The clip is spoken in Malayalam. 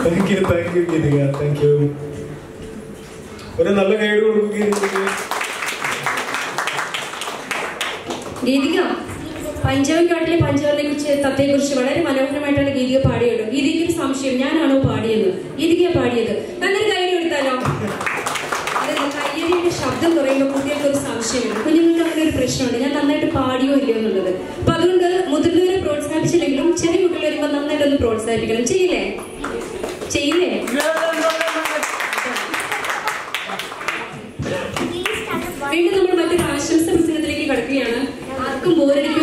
thank you thank you Geethika thank you ഒരു നല്ല ഗൈഡ് കൊടുക്കും ഗീതികയ്ക്ക് ഗീതിക പഞ്ചവൻകാട്ടിലെ പഞ്ചവനെ കുറിച്ച് തത്തെ കുറിച്ച് വളരെ മനോഹരമായിട്ടാണ് ഗീതിക പാടിയത് ഗീതിക്ക് ഒരു സംശയം ഞാനാണോ പാടിയത് ഗീതിക പാടിയത് നല്ലൊരു കൈഡി കൊടുത്താലോ അതല്ല കയ്യടിയുടെ ശബ്ദം കുറയുമ്പോൾ കുട്ടികൾക്ക് ഒരു സംശയമുണ്ട് കുഞ്ഞുങ്ങൾക്ക് അങ്ങനെ ഒരു പ്രശ്നമുണ്ട് ഞാൻ നന്നായിട്ട് പാടിയോ ഇല്ലയോ എന്നുള്ളത് അപ്പൊ അതുകൊണ്ട് മുതിർന്നവരെ പ്രോത്സാഹിപ്പിച്ചില്ലെങ്കിലും ചെറിയ കുട്ടികൾ വരുമ്പോൾ നന്നായിട്ടൊന്ന് പ്രോത്സാഹിപ്പിക്കണം ചെയ്യില്ലേ ചെയ്യില്ലേ വീണ്ടും നമ്മൾ മറ്റൊരു ആശംസ പ്രസംഗത്തിലേക്ക് കടക്കുകയാണ് ആർക്കും ബോറടിക്കും